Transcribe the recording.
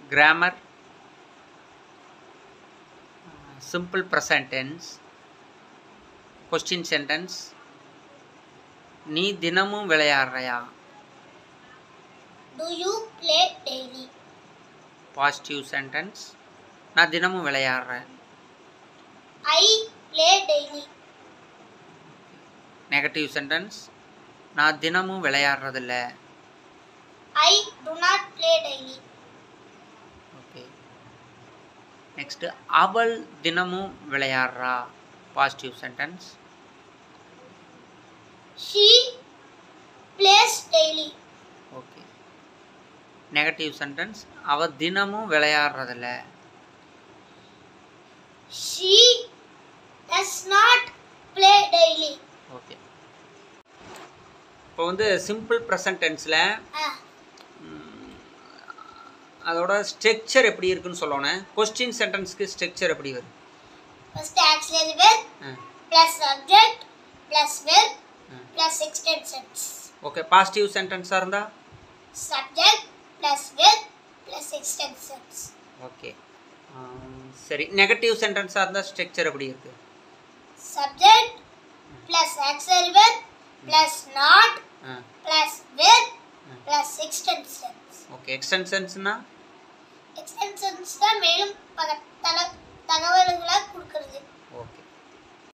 Grammar simple present tense question sentence நீ தினமும் விளையாடுறியா Do you play daily? Positive sentence நான் தினமும் விளையாடுறேன் I play daily. Negative sentence நான் தினமும் விளையாடுறதில்ல I do not play daily. Okay next அவள் தினமும் விளையாடுறா positive sentence She plays daily. Okay negative sentence அவள் தினமும் விளையாடுறதில்ல She does not play daily. Okay இப்போ வந்து சிம்பிள் ப்ரெசன்ட் டென்ஸில் Ah, அதோட ஸ்ட்ரக்சர் எப்படி இருக்குன்னு சொல்லணும் கொஸ்டின் சென்டென்ஸ்க்கு ஸ்ட்ரக்சர் எப்படி வரும் first auxiliary verb ஆ plus subject plus verb ஆ plus extensions. ஓகே பாசிட்டிவ் சென்டென்ஸாக இருந்தால் Subject plus verb plus extensions. Okay சரி நெகட்டிவ் சென்டென்ஸாக இருந்தால் ஸ்ட்ரக்சர் எப்படி இருக்குது Subject plus auxiliary verb plus not ஆ plus verb plus extensions. Okay எக்ஸ்டென்ஷன்ஸ்னா எக்ஸ்டென்ஷன்ஸ் தான் மேலும் பல தல தகவல்களை